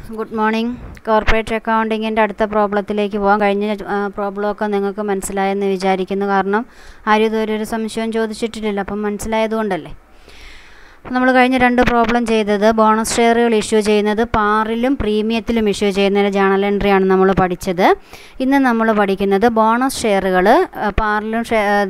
Good morning corporate അക്കൗണ്ടിങ്ങിൻ്റെ അടുത്ത പ്രോബ്ലത്തിലേക്ക് പോകാം കഴിഞ്ഞ പ്രോബ്ലമൊക്കെ നിങ്ങൾക്ക് മനസ്സിലായെന്ന് വിചാരിക്കുന്നു കാരണം ആരും ഇതുവരെ ഒരു സംശയവും ചോദിച്ചിട്ടില്ല അപ്പം മനസ്സിലായതുകൊണ്ടല്ലേ നമ്മൾ കഴിഞ്ഞ രണ്ട് പ്രോബ്ലം ചെയ്തത് ബോണസ് ഷെയറുകൾ ഇഷ്യൂ ചെയ്യുന്നത് പാറിലും പ്രീമിയത്തിലും ഇഷ്യൂ ചെയ്യുന്നതിന് ജേണൽ എൻട്രിയാണ് നമ്മൾ പഠിച്ചത് ഇന്ന് നമ്മൾ പഠിക്കുന്നത് ബോണസ് ഷെയറുകൾ പാറിലും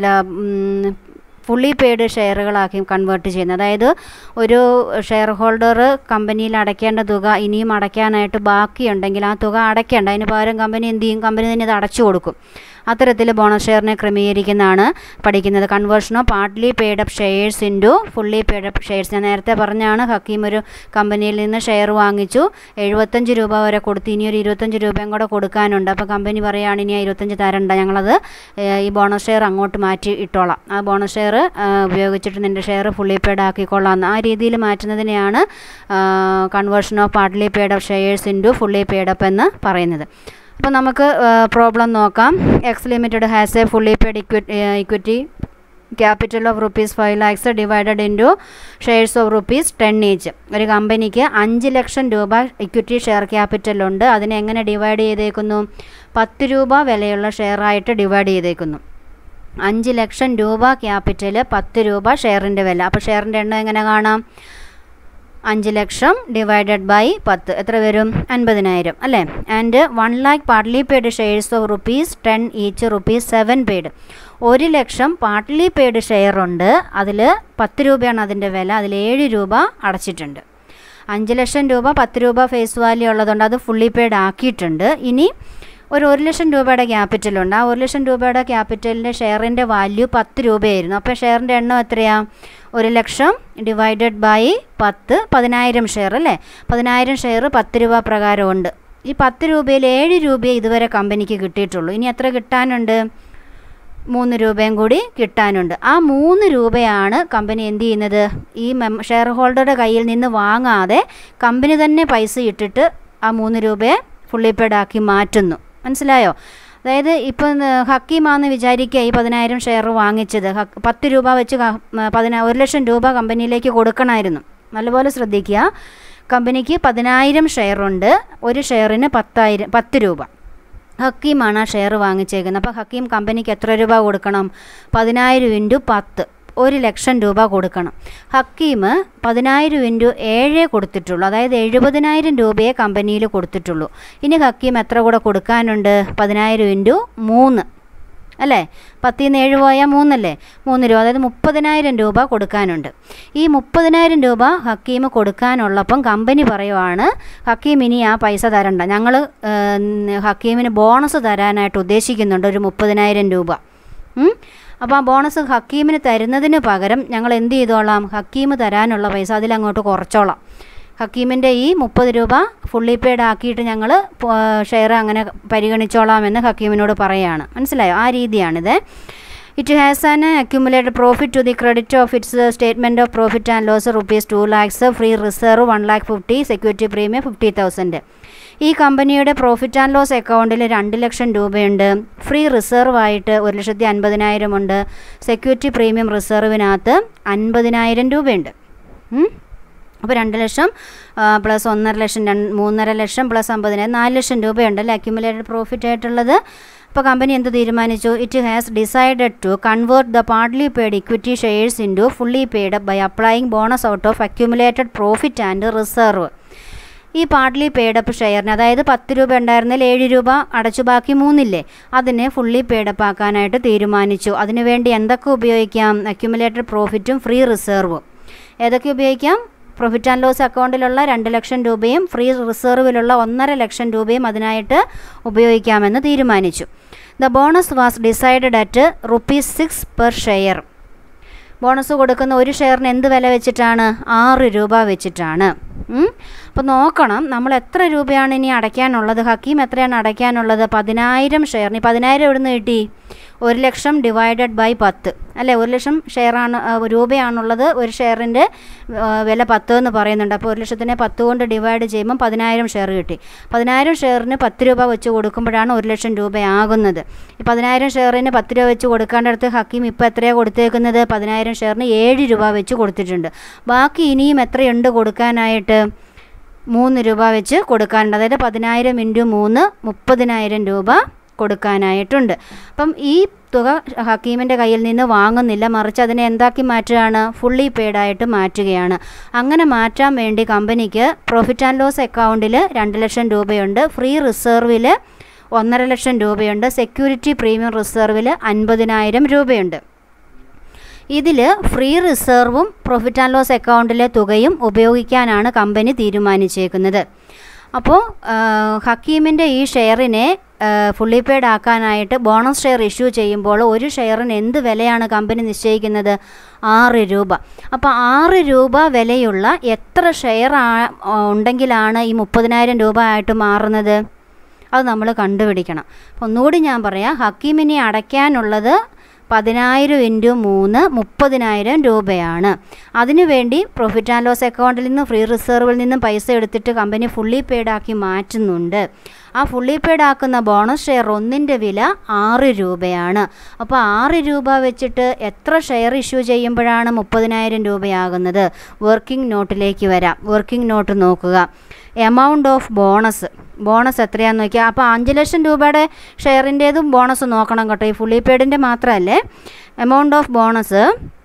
ഫുള്ളി പെയ്ഡ് ഷെയറുകളാക്കി കൺവേർട്ട് ചെയ്യുന്നത് അതായത് ഒരു ഷെയർ ഹോൾഡർ കമ്പനിയിൽ അടയ്ക്കേണ്ട തുക ഇനിയും അടയ്ക്കാനായിട്ട് ബാക്കിയുണ്ടെങ്കിൽ ആ തുക അടയ്ക്കേണ്ട അതിന് പകരം കമ്പനി എന്ത് ചെയ്യും കമ്പനി തന്നെ ഇത് അടച്ചു കൊടുക്കും അത്തരത്തിൽ ബോണസ് ഷെയറിനെ ക്രമീകരിക്കുന്നതാണ് പഠിക്കുന്നത് conversion of partly paid up shares into fully paid up shares ഞാൻ നേരത്തെ പറഞ്ഞാണ് ഹക്കീം ഒരു കമ്പനിയിൽ നിന്ന് ഷെയർ വാങ്ങിച്ചു എഴുപത്തഞ്ച് രൂപ വരെ കൊടുത്ത് ഇനി ഒരു ഇരുപത്തഞ്ച് രൂപയും കൂടെ കൊടുക്കാനുണ്ട് അപ്പോൾ കമ്പനി പറയുകയാണ് ഇനി ആ ഇരുപത്തഞ്ച് തരണ്ട ഞങ്ങളത് ഈ ബോണസ് ഷെയർ അങ്ങോട്ട് മാറ്റി ഇട്ടോളാം ആ ബോണസ് ഷെയർ ഉപയോഗിച്ചിട്ട് നിൻ്റെ ഷെയർ ഫുള്ളി പെയ്ഡ് ആക്കിക്കൊള്ളാം ആ രീതിയിൽ മാറ്റുന്നതിനെയാണ് conversion of partly paid up shares into fully paid up എന്ന് പറയുന്നത് അപ്പോൾ നമുക്ക് പ്രോബ്ലം നോക്കാം X limited has a fully paid equity equity capital of rupees five lakhs divided into shares of rupees ten each ഒരു കമ്പനിക്ക് അഞ്ച് ലക്ഷം രൂപ ഇക്വിറ്റി ഷെയർ ക്യാപിറ്റൽ ഉണ്ട് അതിനെ എങ്ങനെ ഡിവൈഡ് ചെയ്തേക്കുന്നു പത്ത് രൂപ വിലയുള്ള ഷെയറായിട്ട് ഡിവൈഡ് ചെയ്തേക്കുന്നു അഞ്ച് ലക്ഷം രൂപ ക്യാപിറ്റൽ പത്ത് രൂപ ഷെയറിൻ്റെ വില അപ്പോൾ ഷെയറിൻ്റെ എണ്ണം എങ്ങനെ കാണാം അഞ്ച് ലക്ഷം ഡിവൈഡഡ് ബൈ പത്ത് എത്ര വരും അൻപതിനായിരം അല്ലേ and one lakh partly paid shares of rupees ten each rupees seven paid ഒരു ലക്ഷം പാർട്ട്ലി പെയ്ഡ് ഷെയർ ഉണ്ട് അതിൽ പത്ത് രൂപയാണ് അതിൻ്റെ വില അതിൽ ഏഴ് രൂപ അടച്ചിട്ടുണ്ട് അഞ്ച് ലക്ഷം രൂപ പത്ത് രൂപ ഫേസ് വാല്യൂ ഉള്ളതുകൊണ്ട് അത് ഫുള്ളി പെയ്ഡ് ആക്കിയിട്ടുണ്ട് ഇനി ഒരു ഒരു ലക്ഷം രൂപയുടെ ക്യാപിറ്റലുണ്ട് ആ ഒരു ലക്ഷം രൂപയുടെ ക്യാപിറ്റലിൻ്റെ ഷെയറിൻ്റെ വാല്യൂ പത്ത് രൂപയായിരുന്നു അപ്പോൾ ഷെയറിൻ്റെ എണ്ണം എത്രയാണ് ഒരു ലക്ഷം ഡിവൈഡഡ് ബൈ പത്ത് പതിനായിരം ഷെയർ അല്ലേ പതിനായിരം ഷെയർ പത്ത് രൂപ പ്രകാരമുണ്ട് ഈ പത്ത് രൂപയിൽ ഏഴ് രൂപയെ ഇതുവരെ കമ്പനിക്ക് കിട്ടിയിട്ടുള്ളൂ ഇനി എത്ര കിട്ടാനുണ്ട് മൂന്ന് രൂപയും കൂടി കിട്ടാനുണ്ട് ആ മൂന്ന് രൂപയാണ് കമ്പനി എന്ത് ചെയ്യുന്നത് ഈ മെം ഷെയർ ഹോൾഡറുടെ കയ്യിൽ നിന്ന് വാങ്ങാതെ കമ്പനി തന്നെ പൈസ ഇട്ടിട്ട് ആ മൂന്ന് രൂപയെ ഫുള്ളി പെയ്ഡ് ആക്കി മാറ്റുന്നു മനസ്സിലായോ അതായത് ഇപ്പം ഹക്കീമാന്ന് വിചാരിക്കുക ഈ പതിനായിരം ഷെയർ വാങ്ങിച്ചത് പത്ത് രൂപ വെച്ച് പതിനാ ഒരു ലക്ഷം രൂപ കമ്പനിയിലേക്ക് കൊടുക്കണമായിരുന്നു നല്ലപോലെ ശ്രദ്ധിക്കുക കമ്പനിക്ക് പതിനായിരം ഷെയറുണ്ട് ഒരു ഷെയറിന് പത്തായിരം പത്ത് രൂപ ഹക്കീമാണ് ആ ഷെയർ വാങ്ങിച്ചേക്കുന്നത് അപ്പോൾ ഹക്കീം കമ്പനിക്ക് എത്ര രൂപ കൊടുക്കണം പതിനായിരം ഇൻറ്റു പത്ത് ഒരു ലക്ഷം രൂപ കൊടുക്കണം ഹക്കീം പതിനായിരം ഇൻറ്റു ഏഴേ കൊടുത്തിട്ടുള്ളൂ അതായത് എഴുപതിനായിരം രൂപയെ കമ്പനിയിൽ കൊടുത്തിട്ടുള്ളൂ ഇനി ഹക്കീം എത്ര കൂടെ കൊടുക്കാനുണ്ട് പതിനായിരം ഇൻറ്റു മൂന്ന് അല്ലേ പത്തിൽ നിന്ന് ഏഴ് പോയാൽ മൂന്നല്ലേ മൂന്ന് രൂപ അതായത് മുപ്പതിനായിരം രൂപ കൊടുക്കാനുണ്ട് ഈ മുപ്പതിനായിരം രൂപ ഹക്കീം കൊടുക്കാനുള്ളപ്പം കമ്പനി പറയുവാണ് ഹക്കീം ഇനി ആ പൈസ തരണ്ട ഞങ്ങൾ ഹക്കീമിന് ബോണസ് തരാനായിട്ട് ഉദ്ദേശിക്കുന്നുണ്ട് ഒരു മുപ്പതിനായിരം രൂപ അപ്പോൾ ആ ബോണസ് ഹക്കീമിന് തരുന്നതിന് പകരം ഞങ്ങൾ എന്ത് ചെയ്തോളാം ഹക്കീം തരാനുള്ള പൈസ അതിലങ്ങോട്ട് കുറച്ചോളാം ഹക്കീമിൻ്റെ ഈ മുപ്പത് രൂപ ഫുള്ളി പെയ്ഡ് ആക്കിയിട്ട് ഞങ്ങൾ ഷെയർ അങ്ങനെ പരിഗണിച്ചോളാമെന്ന് ഹക്കീമിനോട് പറയുകയാണ് മനസ്സിലായോ ആ രീതിയാണിത് it has an accumulated profit to the credit of its statement of profit and loss rupees two lakhs free reserve one lakh fifty security premium fifty thousand ഈ കമ്പനിയുടെ പ്രോഫിറ്റ് ആൻഡ് ലോസ് അക്കൗണ്ടിൽ രണ്ട് ലക്ഷം രൂപയുണ്ട് ഫ്രീ റിസർവ് ആയിട്ട് ഒരു ലക്ഷത്തി അൻപതിനായിരം ഉണ്ട് സെക്യൂരിറ്റി പ്രീമിയം റിസർവിനകത്ത് അൻപതിനായിരം രൂപയുണ്ട് അപ്പോൾ രണ്ട് ലക്ഷം പ്ലസ് ഒന്നര ലക്ഷം രണ്ട് മൂന്നര ലക്ഷം പ്ലസ് അമ്പതിനായിരം നാല് ലക്ഷം രൂപയുണ്ടല്ലേ അക്യുമുലേറ്റഡ് പ്രോഫിറ്റ് ആയിട്ടുള്ളത് അപ്പോൾ കമ്പനി എന്ത് തീരുമാനിച്ചു it has decided to convert the partly paid equity shares into fully paid by applying bonus out of accumulated profit and reserve ഈ പാർട്ട്ലി പെയ്ഡപ്പ് ഷെയറിന് അതായത് പത്ത് രൂപ ഉണ്ടായിരുന്നതിൽ ഏഴ് രൂപ അടച്ചു ബാക്കി മൂന്നില്ലേ അതിനെ ഫുള്ളി പെയ്ഡപ്പ് ആക്കാനായിട്ട് തീരുമാനിച്ചു അതിനുവേണ്ടി എന്തൊക്കെ ഉപയോഗിക്കാം അക്യുമുലേറ്റഡ് പ്രോഫിറ്റും ഫ്രീ റിസർവും ഏതൊക്കെ ഉപയോഗിക്കാം പ്രോഫിറ്റ് ആൻഡ് ലോസ് അക്കൗണ്ടിലുള്ള രണ്ട് ലക്ഷം രൂപയും ഫ്രീ റിസർവിലുള്ള ഒന്നര ലക്ഷം രൂപയും അതിനായിട്ട് ഉപയോഗിക്കാമെന്ന് തീരുമാനിച്ചു the bonus was decided at rupees six per share bonus കൊടുക്കുന്ന ഒരു ഷെയറിന് എന്ത് വില വെച്ചിട്ടാണ് ആറ് രൂപ വെച്ചിട്ടാണ് അപ്പോൾ നോക്കണം നമ്മൾ എത്ര രൂപയാണ് ഇനി അടയ്ക്കാനുള്ളത് ഹക്കീം എത്രയാണ് അടയ്ക്കാനുള്ളത് പതിനായിരം ഷെയറിന് പതിനായിരം എവിടുന്ന് കിട്ടി ഒരു ലക്ഷം ഡിവൈഡഡ് ബൈ പത്ത് അല്ലേ ഒരു ലക്ഷം ഷെയറാണ് രൂപയാണുള്ളത് ഒരു ഷെയറിൻ്റെ വില പത്ത് എന്ന് പറയുന്നുണ്ട് അപ്പോൾ ഒരു ലക്ഷത്തിനെ പത്ത് കൊണ്ട് ഡിവൈഡ് ചെയ്യുമ്പം പതിനായിരം ഷെയർ കിട്ടി പതിനായിരം ഷെയറിന് പത്ത് രൂപ വെച്ച് കൊടുക്കുമ്പോഴാണ് ഒരു ലക്ഷം രൂപയാകുന്നത് ഈ പതിനായിരം ഷെയറിന് പത്ത് രൂപ വെച്ച് കൊടുക്കേണ്ടടുത്ത് ഹക്കീം ഇപ്പോൾ എത്രയാണ് കൊടുത്തേക്കുന്നത് പതിനായിരം ഷെയറിന് ഏഴ് രൂപ വെച്ച് കൊടുത്തിട്ടുണ്ട് ബാക്കി ഇനിയും എത്രയുണ്ട് കൊടുക്കാനായിട്ട് മൂന്ന് രൂപ വെച്ച് കൊടുക്കാനുണ്ട് അതായത് പതിനായിരം ഇൻറ്റു മൂന്ന് മുപ്പതിനായിരം രൂപ കൊടുക്കാനായിട്ടുണ്ട് അപ്പം ഈ തുക ഹക്കീമിൻ്റെ കയ്യിൽ നിന്ന് വാങ്ങുന്നില്ല മറിച്ച് അതിനെ എന്താക്കി മാറ്റുകയാണ് ഫുള്ളി പെയ്ഡായിട്ട് മാറ്റുകയാണ് അങ്ങനെ മാറ്റാൻ വേണ്ടി കമ്പനിക്ക് പ്രോഫിറ്റ് ആൻഡ് ലോസ് അക്കൗണ്ടിൽ രണ്ട് ലക്ഷം രൂപയുണ്ട് ഫ്രീ റിസർവിൽ ഒന്നര ലക്ഷം രൂപയുണ്ട് സെക്യൂരിറ്റി പ്രീമിയം റിസർവിൽ അൻപതിനായിരം രൂപയുണ്ട് ഇതിൽ ഫ്രീ റിസർവും പ്രോഫിറ്റ് ആൻഡ് ലോസ് അക്കൗണ്ടിലെ തുകയും ഉപയോഗിക്കാനാണ് കമ്പനി തീരുമാനിച്ചേക്കുന്നത് അപ്പോൾ ഹക്കീമിൻ്റെ ഈ ഷെയറിനെ ഫുള്ളി പെയ്ഡ് ആക്കാനായിട്ട് ബോണസ് ഷെയർ ഇഷ്യൂ ചെയ്യുമ്പോൾ ഒരു ഷെയറിന് എന്ത് വിലയാണ് കമ്പനി നിശ്ചയിക്കുന്നത് ആറ് രൂപ അപ്പോൾ ആറ് രൂപ വിലയുള്ള എത്ര ഷെയർ ഉണ്ടെങ്കിലാണ് ഈ മുപ്പതിനായിരം രൂപ ആയിട്ട് മാറുന്നത് അത് നമ്മൾ കണ്ടുപിടിക്കണം അപ്പോൾ ഒന്നുകൂടി ഞാൻ പറയാം ഹക്കീമിനെ അടയ്ക്കാനുള്ളത് പതിനായിരം ഇൻറ്റു മൂന്ന് മുപ്പതിനായിരം രൂപയാണ് അതിനുവേണ്ടി പ്രോഫിറ്റ് ആൻഡ് ലോസ് അക്കൗണ്ടിൽ നിന്നും ഫ്രീ റിസർവിൽ നിന്നും പൈസ എടുത്തിട്ട് കമ്പനി ഫുള്ളി പെയ്ഡ് ആക്കി മാറ്റുന്നുണ്ട് ആ ഫുള്ളി പെയ്ഡ് ആക്കുന്ന ബോണസ് ഷെയർ ഒന്നിൻ്റെ വില ആറ് രൂപയാണ് അപ്പോൾ ആറ് രൂപ വെച്ചിട്ട് എത്ര ഷെയർ ഇഷ്യൂ ചെയ്യുമ്പോഴാണ് മുപ്പതിനായിരം രൂപയാകുന്നത് വർക്കിംഗ് നോട്ടിലേക്ക് വരാം വർക്കിംഗ് നോട്ട് നോക്കുക എമൗണ്ട് ഓഫ് ബോണസ് ബോണസ് എത്രയാണെന്ന് നോക്കിയാൽ അപ്പോൾ അഞ്ച് ലക്ഷം രൂപയുടെ ഷെയറിൻ്റേതും ബോണസ് നോക്കണം കേട്ടോ ഈ ഫുള്ളി പെയ്ഡിൻ്റെ മാത്രമല്ലേ amount of bonus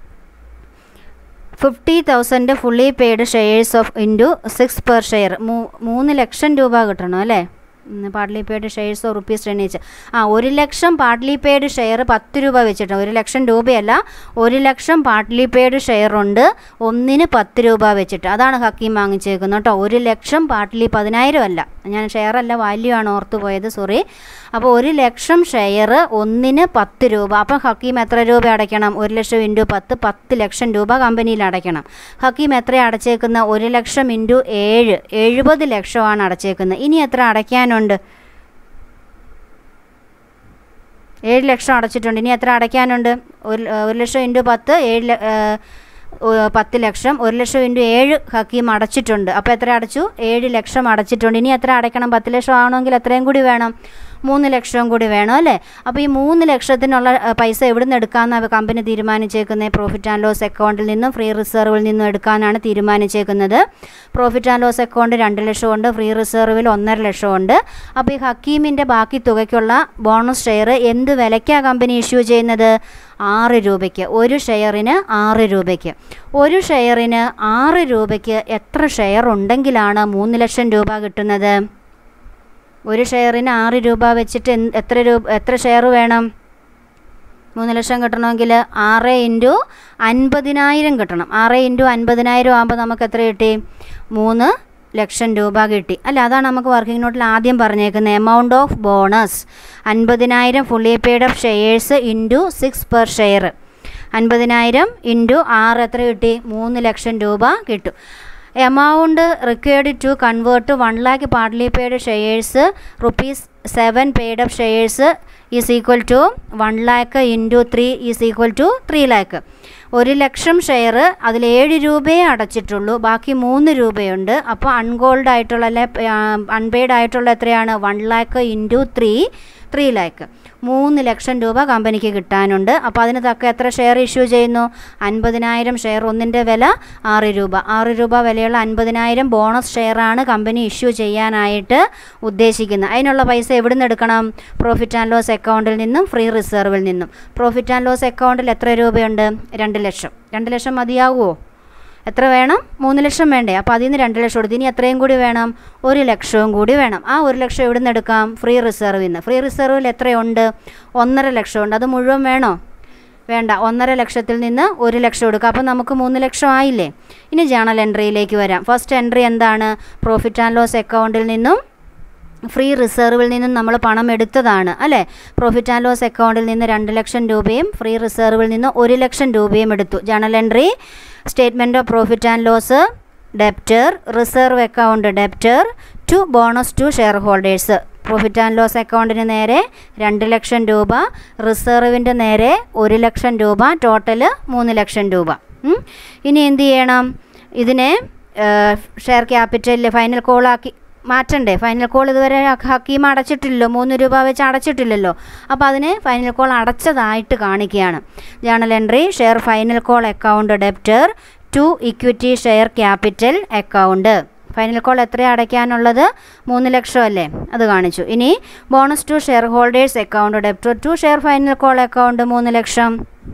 fifty thousand fully paid shares of into six per share മൂന്ന് ലക്ഷം രൂപ കിട്ടണം അല്ലേ partly paid shares of rupees എണ്ണീച്ച് ആ ഒരു ലക്ഷം പാർട്ട്ലി പെയ്ഡ് ഷെയർ പത്ത് രൂപ വെച്ചിട്ട് ഒരു ലക്ഷം രൂപയല്ല ഒരു ലക്ഷം പാർട്ട്ലി പെയ്ഡ് ഷെയർ ഉണ്ട് ഒന്നിന് പത്ത് രൂപ വെച്ചിട്ട് അതാണ് ഹക്കീം വാങ്ങിച്ചേക്കുന്നത് കേട്ടോ ഒരു ലക്ഷം പാർട്ട്ലി പതിനായിരം അല്ല ഞാൻ ഷെയർ അല്ല വാല്യൂ ആണ് ഓർത്ത് പോയത് സോറി അപ്പോൾ ഒരു ലക്ഷം ഷെയർ ഒന്നിന് പത്ത് രൂപ അപ്പം ഹക്കീം എത്ര രൂപ അടയ്ക്കണം ഒരു ലക്ഷം ഇൻറ്റു പത്ത് പത്ത് ലക്ഷം രൂപ കമ്പനിയിൽ അടയ്ക്കണം ഹക്കീം എത്ര അടച്ചേക്കുന്ന ഒരു ലക്ഷം ഇൻറ്റു ഏഴ് എഴുപത് ലക്ഷമാണ് അടച്ചേക്കുന്നത് ഇനി എത്ര അടയ്ക്കാനുണ്ട് ഏഴ് ലക്ഷം അടച്ചിട്ടുണ്ട് ഇനി എത്ര അടയ്ക്കാനുണ്ട് ഒരു ഒരു ലക്ഷം ഇൻറ്റു പത്ത് ഏഴ് പത്ത് ലക്ഷം ഒരു ലക്ഷം ഇൻറ്റു ഏഴ് ഹക്കീം അടച്ചിട്ടുണ്ട് അപ്പോൾ എത്ര അടച്ചു ഏഴ് ലക്ഷം അടച്ചിട്ടുണ്ട് ഇനി എത്ര അടയ്ക്കണം പത്ത് ലക്ഷം ആവണമെങ്കിൽ എത്രയും കൂടി വേണം മൂന്ന് ലക്ഷവും കൂടി വേണം അല്ലേ അപ്പോൾ ഈ മൂന്ന് ലക്ഷത്തിനുള്ള പൈസ എവിടെ നിന്ന് എടുക്കാമെന്നാണ് കമ്പനി തീരുമാനിച്ചേക്കുന്നത് പ്രോഫിറ്റ് ആൻഡ് ലോസ് അക്കൗണ്ടിൽ നിന്നും ഫ്രീ റിസർവിൽ നിന്നും എടുക്കാനാണ് തീരുമാനിച്ചേക്കുന്നത് പ്രോഫിറ്റ് ആൻഡ് ലോസ് അക്കൗണ്ട് രണ്ട് ലക്ഷമുണ്ട് ഫ്രീ റിസർവിൽ ഒന്നര ലക്ഷമുണ്ട് അപ്പോൾ ഈ ഹക്കീമിൻ്റെ ബാക്കി തുകയ്ക്കുള്ള ബോണസ് ഷെയർ എന്ത് വിലയ്ക്കാണ് കമ്പനി ഇഷ്യൂ ചെയ്യുന്നത് ആറ് രൂപയ്ക്ക് ഒരു ഷെയറിന് ആറ് രൂപയ്ക്ക് ഒരു ഷെയറിന് ആറ് രൂപയ്ക്ക് എത്ര ഷെയർ ഉണ്ടെങ്കിലാണ് മൂന്ന് ലക്ഷം രൂപ കിട്ടുന്നത് ഒരു ഷെയറിന് ആറ് രൂപ വെച്ചിട്ട് എത്ര രൂപ എത്ര ഷെയർ വേണം മൂന്ന് ലക്ഷം കിട്ടണമെങ്കിൽ ആറ് ഇൻറ്റു അൻപതിനായിരം കിട്ടണം ആറ് ഇൻറ്റു അൻപതിനായിരം ആകുമ്പോൾ നമുക്ക് എത്ര കിട്ടി മൂന്ന് ലക്ഷം രൂപ കിട്ടി അല്ല അതാണ് നമുക്ക് വർക്കിംഗ് നോട്ടിൽ ആദ്യം പറഞ്ഞേക്കുന്നത് എമൗണ്ട് ഓഫ് ബോണസ് അൻപതിനായിരം fully paid of shares into six per share അൻപതിനായിരം ഇൻറ്റു ആറ് എത്ര കിട്ടി മൂന്ന് ലക്ഷം രൂപ കിട്ടും amount required to convert one lakh partly paid shares rupees seven paid of shares is equal to one lakh into three is equal to three lakh ഒരു lakh share അതിൽ ഏഴ് രൂപയെ അടച്ചിട്ടുള്ളൂ ബാക്കി മൂന്ന് രൂപയുണ്ട് അപ്പോൾ അൺഗോൾഡ് ആയിട്ടുള്ള അല്ലെ അൺപെയ്ഡ് ആയിട്ടുള്ള എത്രയാണ് one lakh into three three lakh മൂന്ന് ലക്ഷം രൂപ കമ്പനിക്ക് കിട്ടാനുണ്ട് അപ്പോൾ അതിന് തക്ക എത്ര ഷെയർ ഇഷ്യൂ ചെയ്യുന്നു അൻപതിനായിരം ഷെയർ ഒന്നിൻ്റെ വില ആറ് രൂപ ആറ് രൂപ വിലയുള്ള അൻപതിനായിരം ബോണസ് ഷെയറാണ് കമ്പനി ഇഷ്യൂ ചെയ്യാനായിട്ട് ഉദ്ദേശിക്കുന്നത് അതിനുള്ള പൈസ എവിടെ നിന്ന് എടുക്കണം പ്രോഫിറ്റ് ആൻഡ് ലോസ് അക്കൗണ്ടിൽ നിന്നും ഫ്രീ റിസർവിൽ നിന്നും പ്രോഫിറ്റ് ആൻഡ് ലോസ് അക്കൗണ്ടിൽ എത്ര രൂപയുണ്ട് രണ്ട് ലക്ഷം രണ്ട് ലക്ഷം മതിയാവുമോ എത്ര വേണം മൂന്ന് ലക്ഷം വേണ്ടേ അപ്പോൾ അതിൽ നിന്ന് രണ്ട് ലക്ഷം കൊടുത്ത് ഇനി എത്രയും കൂടി വേണം ഒരു ലക്ഷവും കൂടി വേണം ആ ഒരു ലക്ഷം എവിടെ നിന്ന് എടുക്കാം ഫ്രീ റിസർവിൽ നിന്ന് ഫ്രീ റിസർവിൽ എത്രയുണ്ട് ഒന്നര ലക്ഷമുണ്ട് അത് മുഴുവൻ വേണോ വേണ്ട ഒന്നര ലക്ഷത്തിൽ നിന്ന് ഒരു ലക്ഷം എടുക്കുക അപ്പോൾ നമുക്ക് മൂന്ന് ലക്ഷം ആയില്ലേ ഇനി ജേണൽ എൻട്രിയിലേക്ക് വരാം ഫസ്റ്റ് എൻട്രി എന്താണ് പ്രോഫിറ്റ് ആൻഡ് ലോസ് അക്കൗണ്ടിൽ നിന്നും ഫ്രീ റിസർവിൽ നിന്നും നമ്മൾ പണം എടുത്തതാണ് അല്ലേ പ്രോഫിറ്റ് ആൻഡ് ലോസ് അക്കൗണ്ടിൽ നിന്ന് രണ്ട് ലക്ഷം രൂപയും ഫ്രീ റിസർവിൽ നിന്ന് ഒരു ലക്ഷം രൂപയും എടുത്തു journal entry statement of profit and loss debtor reserve account debtor to bonus to shareholders profit and loss അക്കൗണ്ടിന് നേരെ രണ്ട് ലക്ഷം രൂപ റിസർവിൻ്റെ നേരെ ഒരു ലക്ഷം രൂപ ടോട്ടൽ മൂന്ന് ലക്ഷം രൂപ ഇനി എന്ത് ചെയ്യണം ഇതിനെ ഷെയർ ക്യാപിറ്റലിൽ ഫൈനൽ കോളാക്കി മാറ്റണ്ടേ ഫൈനൽ കോൾ ഇതുവരെ ഹക്കീം അടച്ചിട്ടില്ലല്ലോ മൂന്ന് രൂപ വെച്ച് അടച്ചിട്ടില്ലല്ലോ അപ്പോൾ അതിനെ ഫൈനൽ കോൾ അടച്ചതായിട്ട് കാണിക്കുകയാണ് journal entry share final call account debtor to equity share capital account final call എത്രയാണ് അടയ്ക്കാനുള്ളത് മൂന്ന് ലക്ഷം അല്ലേ അത് കാണിച്ചു ഇനി bonus to shareholders account debtor to share final call account മൂന്ന് ലക്ഷം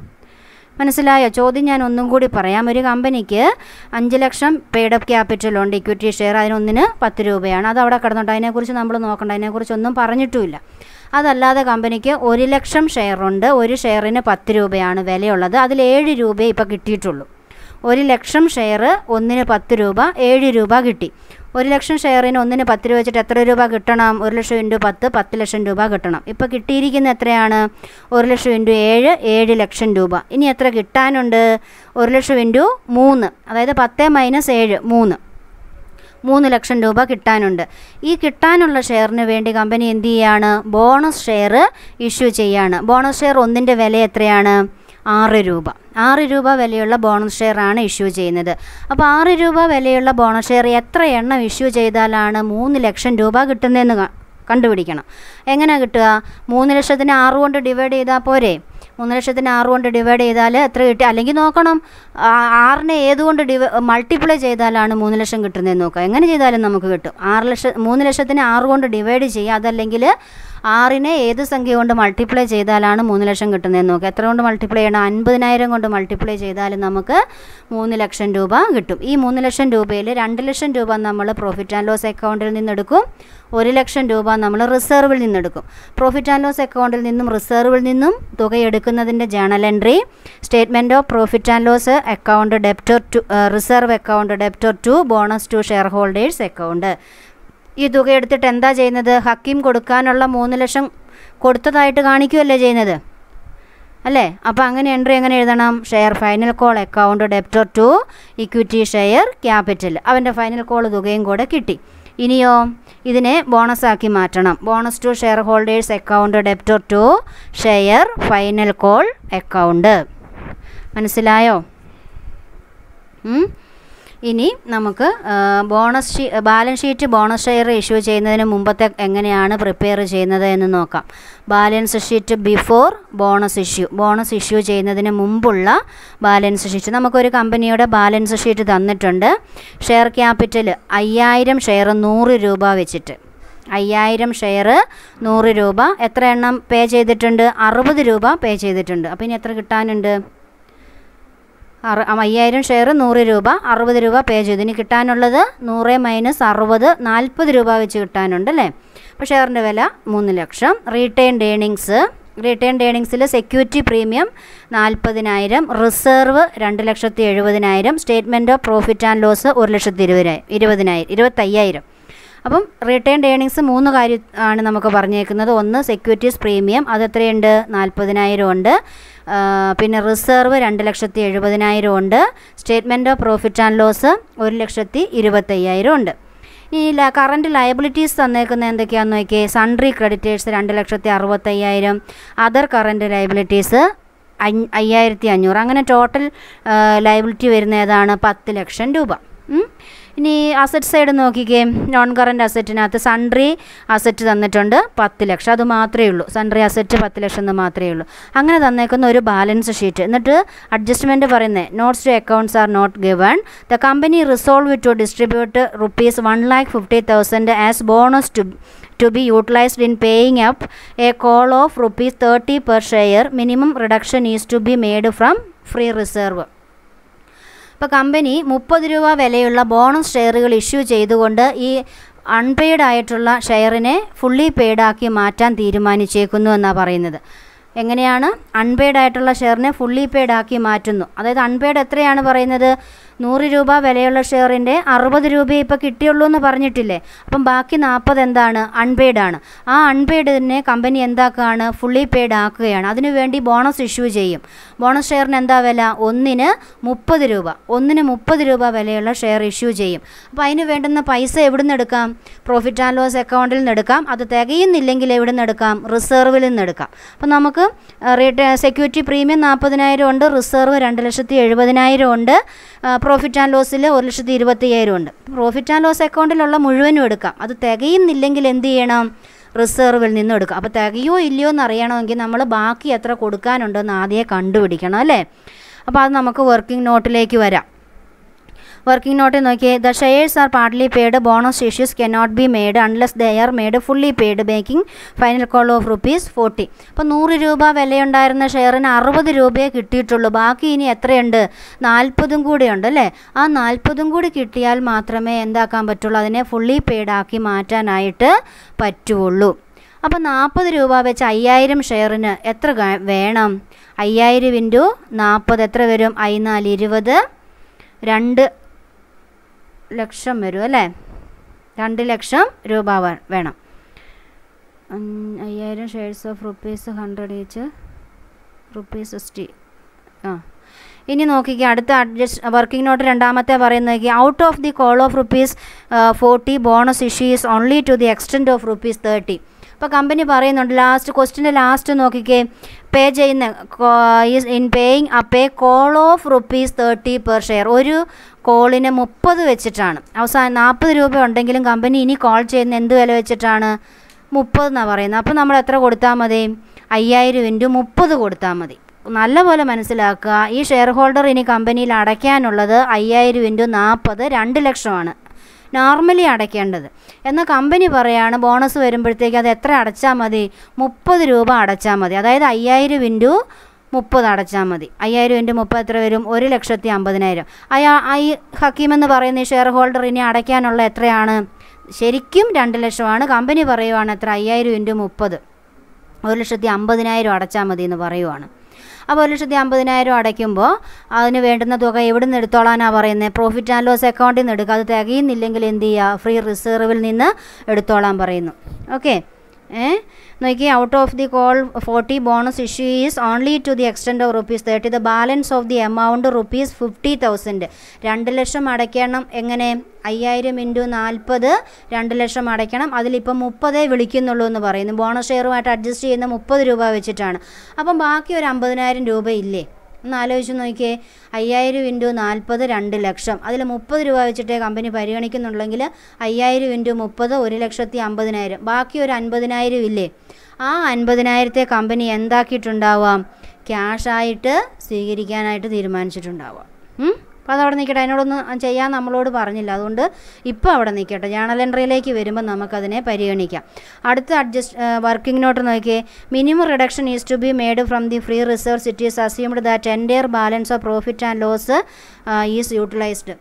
മനസ്സിലായോ ചോദ്യം ഞാൻ ഒന്നും കൂടി പറയാം ഒരു കമ്പനിക്ക് അഞ്ച് ലക്ഷം പെയ്ഡ് അപ്പ് ക്യാപിറ്റൽ ഉണ്ട് ഇക്വിറ്റി ഷെയർ അതിനൊന്നിന് പത്ത് രൂപയാണ് അത് അവിടെ കിടന്നുണ്ട് അതിനെക്കുറിച്ച് നമ്മൾ നോക്കണ്ട അതിനെക്കുറിച്ച് ഒന്നും പറഞ്ഞിട്ടുമില്ല അതല്ലാതെ കമ്പനിക്ക് ഒരു ലക്ഷം ഷെയർ ഉണ്ട് ഒരു ഷെയറിന് പത്ത് രൂപയാണ് വിലയുള്ളത് അതിൽ ഏഴ് രൂപയെ ഇപ്പോൾ കിട്ടിയിട്ടുള്ളൂ ഒരു ലക്ഷം ഷെയർ ഒന്നിന് പത്ത് രൂപ ഏഴ് രൂപ കിട്ടി ഒരു ലക്ഷം ഷെയറിന് ഒന്നിന് പത്ത് രൂപ വെച്ചിട്ട് എത്ര രൂപ കിട്ടണം ഒരു ലക്ഷം ഇൻറ്റു പത്ത് പത്ത് ലക്ഷം രൂപ കിട്ടണം ഇപ്പോൾ കിട്ടിയിരിക്കുന്ന എത്രയാണ് ഒരു ലക്ഷം ഇൻറ്റു ഏഴ് ഏഴ് ലക്ഷം രൂപ ഇനി എത്ര കിട്ടാനുണ്ട് ഒരു ലക്ഷം ഇൻറ്റു മൂന്ന് അതായത് പത്ത് മൈനസ് ഏഴ് മൂന്ന് മൂന്ന് ലക്ഷം രൂപ കിട്ടാനുണ്ട് ഈ കിട്ടാനുള്ള ഷെയറിന് വേണ്ടി കമ്പനി എന്ത് ചെയ്യാണ് ബോണസ് ഷെയർ ഇഷ്യൂ ചെയ്യാണ് ബോണസ് ഷെയർ ഒന്നിൻ്റെ വില എത്രയാണ് ആറ് രൂപ ആറ് രൂപ വിലയുള്ള ബോണസ് ഷെയർ ആണ് ഇഷ്യൂ ചെയ്യുന്നത് അപ്പോൾ ആറ് രൂപ വിലയുള്ള ബോണസ് ഷെയർ എത്ര എണ്ണം ഇഷ്യൂ ചെയ്താലാണ് മൂന്ന് ലക്ഷം രൂപ കിട്ടുന്നതെന്ന് ക- കണ്ടുപിടിക്കണം എങ്ങനെ കിട്ടുക മൂന്ന് ലക്ഷത്തിന് ആറ് കൊണ്ട് ഡിവൈഡ് ചെയ്താൽ പോരെ മൂന്ന് ലക്ഷത്തിന് ആറ് കൊണ്ട് ഡിവൈഡ് ചെയ്താൽ എത്ര കിട്ടി അല്ലെങ്കിൽ നോക്കണം ആ- ആറിനെ ഏതുകൊണ്ട് ഡിവ മൾട്ടിപ്ലൈ ചെയ്താലാണ് മൂന്ന് ലക്ഷം കിട്ടുന്നതെന്ന് നോക്കുക എങ്ങനെ ചെയ്താലും നമുക്ക് കിട്ടും ആറ് ലക്ഷം മൂന്ന് ലക്ഷത്തിന് ആറ് കൊണ്ട് ഡിവൈഡ് ചെയ്യുക അതല്ലെങ്കിൽ ആറിനെ ഏത് സംഖ്യ കൊണ്ട് മൾട്ടിപ്ലൈ ചെയ്താലാണ് മൂന്ന് ലക്ഷം കിട്ടുന്നതെന്ന് നോക്കുക എത്ര കൊണ്ട് മൾട്ടിപ്ലൈ ചെയ്യണം അൻപതിനായിരം കൊണ്ട് മൾട്ടിപ്ലൈ ചെയ്താലും നമുക്ക് മൂന്ന് ലക്ഷം രൂപ കിട്ടും ഈ മൂന്ന് ലക്ഷം രൂപയിൽ രണ്ട് ലക്ഷം രൂപ നമ്മൾ പ്രോഫിറ്റ് ആൻഡ് ലോസ് അക്കൗണ്ടിൽ നിന്നെടുക്കും ഒരു ലക്ഷം രൂപ നമ്മൾ റിസർവിൽ നിന്നെടുക്കും പ്രോഫിറ്റ് ആൻഡ് ലോസ് അക്കൗണ്ടിൽ നിന്നും റിസർവിൽ നിന്നും തുക എടുക്കുന്നതിൻ്റെ journal entry statement of profit and loss account debtor to reserve account debtor to bonus to shareholders account ഈ തുക എടുത്തിട്ട് എന്താ ചെയ്യുന്നത് ഹക്കീം കൊടുക്കാനുള്ള മൂന്ന് ലക്ഷം കൊടുത്തതായിട്ട് കാണിക്കുകയല്ലേ ചെയ്യുന്നത് അല്ലേ അപ്പോൾ അങ്ങനെ എൻട്രി എങ്ങനെ എഴുതണം share final call account debtor to equity share capital അവൻ്റെ ഫൈനൽ കോൾ തുകയും കൂടെ കിട്ടി ഇനിയോ ഇതിനെ ബോണസ് ആക്കി മാറ്റണം bonus to shareholders account debtor to share final call account മനസ്സിലായോ ഉം? ഇനി നമുക്ക് ആ, ബോണസ് ഷീ balance sheet bonus share issue ചെയ്യുന്നതിന് മുമ്പത്തെ എങ്ങനെയാണ് പ്രിപ്പയർ ചെയ്യുന്നത് എന്ന് നോക്കാം balance sheet before bonus issue bonus issue ചെയ്യുന്നതിന് മുമ്പുള്ള ബാലൻസ് ഷീറ്റ് നമുക്കൊരു കമ്പനിയുടെ ബാലൻസ് ഷീറ്റ് തന്നിട്ടുണ്ട് ഷെയർ ക്യാപിറ്റൽ അയ്യായിരം ഷെയർ നൂറ് രൂപ വെച്ചിട്ട് അയ്യായിരം ഷെയർ നൂറ് രൂപ എത്ര എണ്ണം പേ ചെയ്തിട്ടുണ്ട് അറുപത് രൂപ പേ ചെയ്തിട്ടുണ്ട് അപ്പോൾ ഇനി എത്ര കിട്ടാനുണ്ട് അറു അയ്യായിരം ഷെയർ നൂറ് രൂപ അറുപത് രൂപ പേ ചെയ്തു ഇനി കിട്ടാനുള്ളത് നൂറ് മൈനസ് അറുപത് നാൽപ്പത് രൂപ വെച്ച് കിട്ടാനുണ്ട് അല്ലേ അപ്പോൾ ഷെയറിൻ്റെ വില മൂന്ന് ലക്ഷം റീറ്റെയിൻഡ് ഏണിങ്സ് റീറ്റെയിൻഡ് ഏണിങ്സിൽ സെക്യൂരിറ്റി പ്രീമിയം നാൽപ്പതിനായിരം റിസർവ് രണ്ട് ലക്ഷത്തി എഴുപതിനായിരം statement of profit and loss ഒരു ലക്ഷത്തി ഇരുപതിനായിരം ഇരുപതിനായിരം ഇരുപത്തയ്യായിരം അപ്പം റിട്ടേൺ ഏണിങ്സ് മൂന്ന് കാര്യം ആണ് നമുക്ക് പറഞ്ഞേക്കുന്നത് ഒന്ന് സെക്യൂരിറ്റീസ് പ്രീമിയം അത് എത്രയുണ്ട് നാൽപ്പതിനായിരം ഉണ്ട് ആ, പിന്നെ റിസർവ് രണ്ട് ലക്ഷത്തി എഴുപതിനായിരം ഉണ്ട് statement of profit and loss ഒരു ലക്ഷത്തി ഇരുപത്തയ്യായിരം ഉണ്ട് ഇനി കറണ്ട് ലയബിലിറ്റീസ് തന്നേക്കുന്ന എന്തൊക്കെയാണെന്ന് നോക്കിയേ സൺട്രി ക്രെഡിറ്റേഴ്സ് രണ്ട് ലക്ഷത്തി അറുപത്തയ്യായിരം അതർ കറണ്ട് ലയബിലിറ്റീസ് അഞ്ഞ് അയ്യായിരത്തി അഞ്ഞൂറ് അങ്ങനെ ടോട്ടൽ ലയബിലിറ്റി വരുന്ന ഏതാണ് പത്ത് ലക്ഷം രൂപ ഉം. ഇനി അസറ്റ് സൈഡ് നോക്കിക്കേ നോൺ കറൻറ്റ് അസറ്റിനകത്ത് സൺട്രി അസറ്റ് തന്നിട്ടുണ്ട് പത്ത് ലക്ഷം അത് മാത്രമേ ഉള്ളൂ സൺട്രി അസറ്റ് പത്ത് ലക്ഷം എന്ന് മാത്രമേ ഉള്ളൂ അങ്ങനെ തന്നേക്കുന്ന ഒരു ബാലൻസ് ഷീറ്റ് എന്നിട്ട് അഡ്ജസ്റ്റ്മെൻറ്റ് പറയുന്നത് notes to accounts are not given the company resolve to distribute rupees one lakh fifty thousand as bonus to to be utilized in paying up a call of rupees 30 per share minimum reduction is to be made from free reserve ഇപ്പോൾ company മുപ്പത് രൂപ വിലയുള്ള bonus ഷെയറുകൾ issue ചെയ്തുകൊണ്ട് ഈ unpaid ആയിട്ടുള്ള ഷെയറിനെ fully പെയ്ഡാക്കി മാറ്റാൻ തീരുമാനിച്ചേക്കുന്നു എന്നാണ് പറയുന്നത് എങ്ങനെയാണ് അൺപെയ്ഡ് ആയിട്ടുള്ള ഷെയറിനെ ഫുള്ളി പെയ്ഡ് ആക്കി മാറ്റുന്നു അതായത് അൺപെയ്ഡ് എത്രയാണ് പറയുന്നത് നൂറ് രൂപ വിലയുള്ള ഷെയറിൻ്റെ അറുപത് രൂപയെ ഇപ്പോൾ കിട്ടിയുള്ളൂ എന്ന് പറഞ്ഞിട്ടില്ലേ അപ്പം ബാക്കി നാൽപ്പത് എന്താണ് അൺപെയ്ഡ് ആണ് ആ അൺപെയ്ഡിനെ കമ്പനി എന്താക്കുകയാണ് ഫുള്ളി പെയ്ഡ് ആക്കുകയാണ് അതിനുവേണ്ടി ബോണസ് ഇഷ്യൂ ചെയ്യും ബോണസ് ഷെയറിന് എന്താ വില ഒന്നിന് മുപ്പത് രൂപ ഒന്നിന് മുപ്പത് രൂപ വിലയുള്ള ഷെയർ ഇഷ്യൂ ചെയ്യും അപ്പോൾ അതിന് വേണ്ടുന്ന പൈസ എവിടെ നിന്ന് എടുക്കാം പ്രോഫിറ്റ് ആൻഡ് ലോസ് അക്കൗണ്ടിൽ നിന്ന് എടുക്കാം അത് തികയുന്നില്ലെങ്കിൽ എവിടെ നിന്ന് എടുക്കാം റിസർവിൽ നിന്ന് എടുക്കാം അപ്പോൾ നമുക്ക് റീറ്റേ സെക്യൂരിറ്റി പ്രീമിയം നാൽപ്പതിനായിരം ഉണ്ട് റിസർവ് രണ്ട് ലക്ഷത്തി എഴുപതിനായിരം ഉണ്ട് പ്രോഫിറ്റ് ആൻഡ് ലോസിൽ ഒരു ലക്ഷത്തി ഇരുപത്തി അയ്യായിരം ഉണ്ട് പ്രോഫിറ്റ് ആൻഡ് ലോസ് അക്കൗണ്ടിലുള്ള മുഴുവനും എടുക്കാം അത് തികയുന്നില്ലെങ്കിൽ എന്ത് ചെയ്യണം റിസർവിൽ നിന്നും എടുക്കാം അപ്പോൾ തികയോ ഇല്ലയോ എന്ന് അറിയണമെങ്കിൽ നമ്മൾ ബാക്കി എത്ര കൊടുക്കാനുണ്ടെന്ന് ആദ്യമേ കണ്ടുപിടിക്കണം അല്ലേ അപ്പോൾ അത് നമുക്ക് വർക്കിംഗ് നോട്ടിലേക്ക് വരാം വർക്കിംഗ് നോട്ടിൽ നോക്കിയേ the shares are partly paid bonus issues can not be made unless they are made fully paid making final call of rupees forty അപ്പോൾ നൂറ് രൂപ വിലയുണ്ടായിരുന്ന ഷെയറിന് അറുപത് രൂപയെ കിട്ടിയിട്ടുള്ളൂ ബാക്കി ഇനി എത്രയുണ്ട് നാൽപ്പതും കൂടി ഉണ്ട് അല്ലേ ആ നാൽപ്പതും കൂടി കിട്ടിയാൽ മാത്രമേ എന്താക്കാൻ പറ്റുള്ളൂ അതിനെ ഫുള്ളി പെയ്ഡ് ആക്കി മാറ്റാനായിട്ട് പറ്റുള്ളൂ അപ്പോൾ നാൽപ്പത് രൂപ വെച്ച് അയ്യായിരം ഷെയറിന് എത്ര ഗ- വേണം അയ്യായിരം ഇൻറ്റു നാൽപ്പത് എത്ര വരും ഐ നാല് ഇരുപത് രണ്ട് ലക്ഷം വരും അല്ലേ രണ്ട് ലക്ഷം രൂപ വേ- വേണം അഞ്ഞ് അയ്യായിരം shares of rupees hundred each rupees sixty ആ ഇനി നോക്കിക്കുക അടുത്ത അഡ്ജസ്റ്റ് വർക്കിംഗ് നോട്ട് രണ്ടാമത്തെ പറയുന്നത് നോക്കി out of the call of rupees forty bonus issue is only to the extent of rupees thirty ഇപ്പോൾ കമ്പനി പറയുന്നുണ്ട് ലാസ്റ്റ് ക്വസ്റ്റിൻ്റെ ലാസ്റ്റ് നോക്കിക്കേ പേ ചെയ്യുന്ന in paying a pay call of rupees thirty per share ഒരു കോളിന് മുപ്പത് വെച്ചിട്ടാണ് അവസാനം നാൽപ്പത് രൂപ ഉണ്ടെങ്കിലും കമ്പനി ഇനി കോൾ ചെയ്യുന്ന എന്ത് വില വെച്ചിട്ടാണ് മുപ്പത് എന്നാണ് പറയുന്നത് അപ്പോൾ നമ്മൾ എത്ര കൊടുത്താൽ മതി അയ്യായിരം ഇൻറ്റു മുപ്പത് കൊടുത്താൽ മതി നല്ലപോലെ മനസ്സിലാക്കുക ഈ ഷെയർ ഹോൾഡർ ഇനി കമ്പനിയിൽ അടയ്ക്കാനുള്ളത് അയ്യായിരം ഇൻറ്റു നാൽപ്പത് രണ്ട് ലക്ഷമാണ് നോർമലി അടയ്ക്കേണ്ടത് എന്നാൽ കമ്പനി പറയാണ് ബോണസ് വരുമ്പോഴത്തേക്ക് അത് എത്ര അടച്ചാൽ മതി മുപ്പത് രൂപ അടച്ചാൽ മതി അതായത് അയ്യായിരം ഇൻറ്റു മുപ്പത് അടച്ചാൽ മതി അയ്യായിരം ഇൻറ്റു മുപ്പത് എത്ര വരും ഒരു ലക്ഷത്തി അമ്പതിനായിരം അയാ ഈ ഹക്കീം എന്ന് പറയുന്ന ഈ ഷെയർ ഹോൾഡർ ഇനി അടയ്ക്കാനുള്ള എത്രയാണ് ശരിക്കും രണ്ട് ലക്ഷമാണ് കമ്പനി പറയുവാണ് എത്ര അയ്യായിരം ഇൻറ്റു മുപ്പത് ഒരു ലക്ഷത്തി അമ്പതിനായിരം അടച്ചാൽ മതി എന്ന് പറയുവാണ് അപ്പോൾ ഒരു ലക്ഷത്തി അമ്പതിനായിരം അടയ്ക്കുമ്പോൾ അതിന് വേണ്ടുന്ന തുക എവിടെ നിന്ന് എടുത്തോളാനാണ് പറയുന്നത് പ്രോഫിറ്റ് ആൻഡ് ലോസ് അക്കൗണ്ടിൽ നിന്ന് എടുക്കുക അത് തികയുന്നില്ലെങ്കിൽ എന്ത് ചെയ്യുക ഫ്രീ റിസർവിൽ നിന്ന് എടുത്തോളാൻ പറയുന്നു ഓക്കെ ഏ നോക്കി out of the call forty bonus issue is only to the extent of rupees thirty the balance of the amount rupees fifty thousand രണ്ട് ലക്ഷം അടയ്ക്കണം എങ്ങനെ അയ്യായിരം ഇൻറ്റു നാൽപ്പത് രണ്ട് ലക്ഷം അടയ്ക്കണം അതിലിപ്പം മുപ്പതേ വിളിക്കുന്നുള്ളൂ എന്ന് പറയുന്നു ബോണസ് ഷെയറുമായിട്ട് അഡ്ജസ്റ്റ് ചെയ്യുന്ന മുപ്പത് രൂപ വെച്ചിട്ടാണ് അപ്പം ബാക്കി ഒരു അമ്പതിനായിരം രൂപ ഇല്ലേ ഒന്ന് ആലോചിച്ച് നോക്കിയേ അയ്യായിരം ഇൻറ്റു നാൽപ്പത് രണ്ട് ലക്ഷം അതിൽ മുപ്പത് രൂപ വെച്ചിട്ടേ കമ്പനി പരിഗണിക്കുന്നുണ്ടെങ്കിൽ അയ്യായിരം ഇൻറ്റു മുപ്പത് ഒരു ലക്ഷത്തി അമ്പതിനായിരം ബാക്കി ഒരു അൻപതിനായിരം ഇല്ലേ ആ അൻപതിനായിരത്തെ കമ്പനി എന്താക്കിയിട്ടുണ്ടാവാം ക്യാഷായിട്ട് സ്വീകരിക്കാനായിട്ട് തീരുമാനിച്ചിട്ടുണ്ടാവാം ഉം? അപ്പോൾ അതവിടെ നിൽക്കട്ടെ അതിനോടൊന്നും ചെയ്യാൻ നമ്മളോട് പറഞ്ഞില്ല അതുകൊണ്ട് ഇപ്പോൾ അവിടെ നിൽക്കട്ടെ ജേണൽ എൻട്രിയിലേക്ക് വരുമ്പോൾ നമുക്കതിനെ പരിഗണിക്കാം അടുത്ത അഡ്ജസ്റ്റ് വർക്കിംഗ് നോട്ട് നോക്കിയേ minimum reduction is to be made from the free reserves it is assumed that entire balance of profit and loss is utilized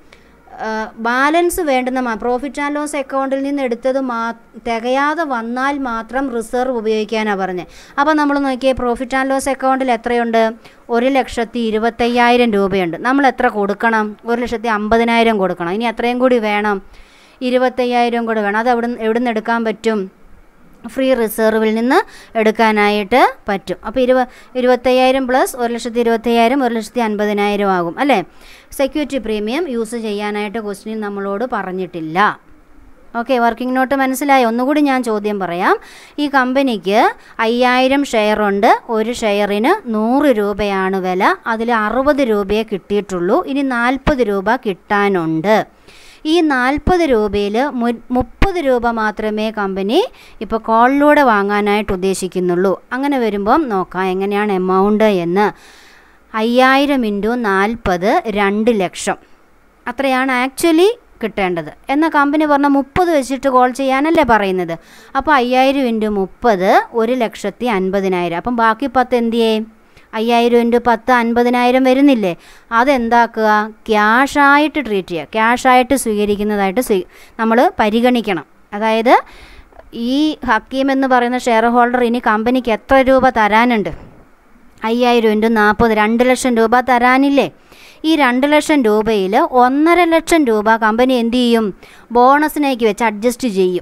balance വേണ്ടുന്ന പ്രോഫിറ്റ് ആൻഡ് ലോസ് അക്കൗണ്ടിൽ നിന്ന് എടുത്തത് മാ തികയാതെ വന്നാൽ മാത്രം റിസർവ് ഉപയോഗിക്കാനാണ് പറഞ്ഞത് അപ്പോൾ നമ്മൾ നോക്കിയേ പ്രോഫിറ്റ് ആൻഡ് ലോസ് അക്കൗണ്ടിൽ എത്രയുണ്ട് ഒരു ലക്ഷത്തി ഇരുപത്തയ്യായിരം രൂപയുണ്ട് നമ്മൾ എത്ര കൊടുക്കണം ഒരു ലക്ഷത്തി അമ്പതിനായിരം കൊടുക്കണം ഇനി എത്രയും കൂടി വേണം ഇരുപത്തയ്യായിരം കൂടി വേണം അത് എവിടെ എവിടെ നിന്ന് എടുക്കാൻ പറ്റും ഫ്രീ റിസർവിൽ നിന്ന് എടുക്കാനായിട്ട് പറ്റും അപ്പോൾ ഇരുപ ഇരുപത്തയ്യായിരം പ്ലസ് ഒരു ലക്ഷത്തി ഇരുപത്തയ്യായിരം ഒരു ലക്ഷത്തി അൻപതിനായിരം ആകും അല്ലേ സെക്യൂരിറ്റി പ്രീമിയം യൂസ് ചെയ്യാനായിട്ട് ക്വസ്റ്റിനിൽ നമ്മളോട് പറഞ്ഞിട്ടില്ല ഓക്കെ വർക്കിംഗ് നോട്ട് മനസ്സിലായി ഒന്നുകൂടി ഞാൻ ചോദ്യം പറയാം ഈ കമ്പനിക്ക് അയ്യായിരം ഷെയറുണ്ട് ഒരു ഷെയറിന് നൂറ് രൂപയാണ് വില അതിൽ അറുപത് രൂപയെ കിട്ടിയിട്ടുള്ളൂ ഇനി നാൽപ്പത് രൂപ കിട്ടാനുണ്ട് ഈ നാൽപ്പത് രൂപയിൽ മുപ്പത് രൂപ മാത്രമേ കമ്പനി ഇപ്പോൾ കോളിലൂടെ വാങ്ങാനായിട്ട് ഉദ്ദേശിക്കുന്നുള്ളൂ അങ്ങനെ വരുമ്പം നോക്കാം എങ്ങനെയാണ് എമൗണ്ട് എന്ന് അയ്യായിരം ഇൻറ്റു നാൽപ്പത് രണ്ട് ലക്ഷം അത്രയാണ് ആക്ച്വലി കിട്ടേണ്ടത് എന്നാൽ കമ്പനി പറഞ്ഞ മുപ്പത് വെച്ചിട്ട് കോൾ ചെയ്യാനല്ലേ പറയുന്നത് അപ്പോൾ അയ്യായിരം ഇൻറ്റു മുപ്പത് ഒരു ലക്ഷത്തി അൻപതിനായിരം അപ്പം ബാക്കി പത്ത് എന്ത് ചെയ്യേ അയ്യായിരം ഇൻറ്റു പത്ത് അൻപതിനായിരം വരുന്നില്ലേ അതെന്താക്കുക ക്യാഷായിട്ട് ട്രീറ്റ് ചെയ്യുക ക്യാഷായിട്ട് സ്വീകരിക്കുന്നതായിട്ട് സ്വീ നമ്മൾ പരിഗണിക്കണം അതായത് ഈ ഹക്കീം എന്ന് പറയുന്ന ഷെയർ ഹോൾഡർ ഇനി കമ്പനിക്ക് എത്ര രൂപ തരാനുണ്ട് അയ്യായിരം ഇൻറ്റു നാൽപ്പത് രണ്ട് ലക്ഷം രൂപ തരാനില്ലേ ഈ രണ്ട് ലക്ഷം രൂപയിൽ ഒന്നര ലക്ഷം രൂപ കമ്പനി എന്ത് ചെയ്യും ബോണസിനേക്ക് വെച്ച് അഡ്ജസ്റ്റ് ചെയ്യും